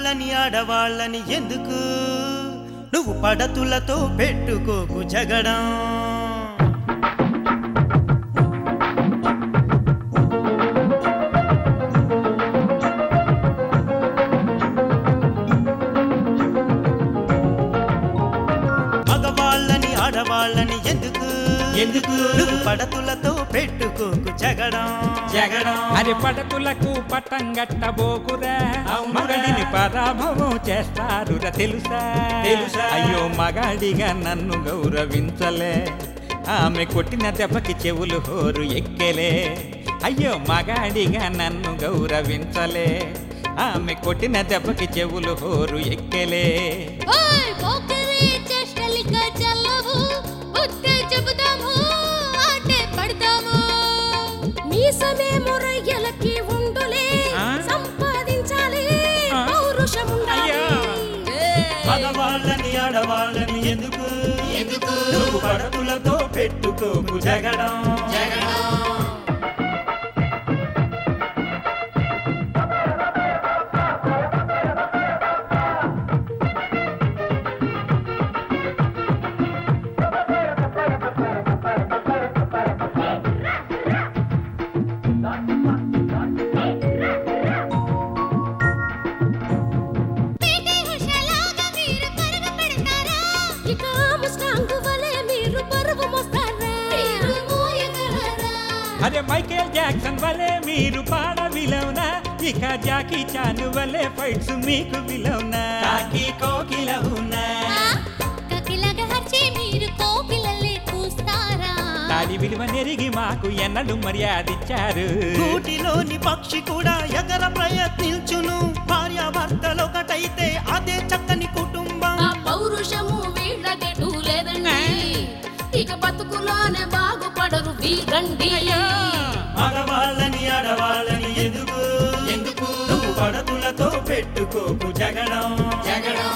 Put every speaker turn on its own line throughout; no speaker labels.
మగవాళ్ళని ఆడవాళ్ళని ఎందుకు నువ్వు పడతులతో పెట్టుకోకు జగడం మగవాళ్ళని ఆడవాళ్ళని ఎందుకు
ఎందుకు?
నువ్వు పడతులతో పెట్టుకోకు జగడం
జగడం
అరి పడకులకు పట్టంగట్టబోకురా
అవునురా.
మగడిని పరాభవం చేస్తారురా తెలుసా
తెలుసా?
అయ్యో మగాడిగా నన్ను గౌరవించలే ఆమె కొట్టిన దెబ్బకి చెవులు హోరు ఎక్కెలే అయ్యో మగాడిగా నన్ను గౌరవించలే ఆమె కొట్టిన దెబ్బకి చెవులు హోరు ఎక్కెలే
ఓయ్ పోకిరి చేష్టలిక చల్లవు బుద్ధి చెబుతాము ఆటే పడతాము మీసమే మురయ్యలకి ఉండులే
ఆ?
సంపాదించాలి
ఆ?
పౌరుషముండాలి
అయ్యా.
మగవాళ్ళని ఆడవాళ్ళని ఎందుకు
ఎందుకు?
నువ్వు పడతులతో పెట్టుకోకు జగడం
జగడం
పీటీ ఉషలాగా మీరు పరుగు పెడతారా ఇక ముస్టాంగ్ వలె మీరు పరుగు మోస్తారా మీరు మోయగలరా
అరే మైకేల్ జాక్సన్ వలె మీరు పాడ విలవునా ఇక జాకీ చాన్ వలె ఫైట్స్ మీకు విలవునా
కాకి కోకిల ఉన్నా
కకిలగా హర్చి మీరు కోకిలల్లే కూస్తారా
తాడి విలువ నెరిగి మాకు ఎన్నడూ మర్యాదిచ్చారు
కూటిలోని పక్షి కూడా ఎగర ప్రయత్నించును భార్యాభర్తలొకటైతే అదే చక్కని కుటుంబం
ఆ పౌరుషము వీళ్ళకెటు లేదండి ఇక బతుకులోనే బాగుపడరు వీరండి
మగవాళ్ళని ఆడవాళ్ళని ఎందుకు
ఎందుకు?
నువ్వు పడతులతో పెట్టుకోకు జగడం
జగడం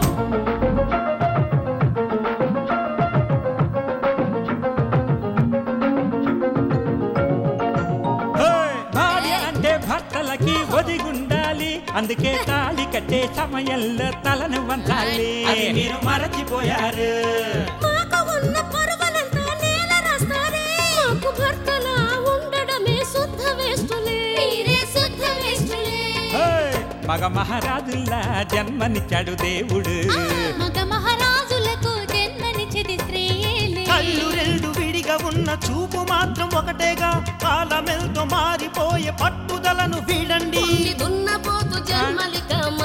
హోయ్! భార్య అంటే భర్తలకి ఒదిగుండాలి అందుకే తాళి కట్టే సమయంలో తలను వంచాలి
అది మీరు మరచిపోయారు
మాకు ఉన్న పరువలంతా నేల రాస్తారే మాకు భర్తలా ఉండడమే శుద్ధ వేస్తులే మీరే శుద్ధ వేస్తులే
హోయ్! మగ మహారాజుల్లా జన్మనిచ్చాడు దేవుడు
మగ మహారాజులకు జన్మనిచ్చేది స్త్రీయేలే
కళ్ళు రెండు విడిగా ఉన్న చూపు మాత్రం ఒకటేగా కాలమెల్తో మారిపోయే పట్టుదలను వీడండి
దున్నపోతు జన్మలిక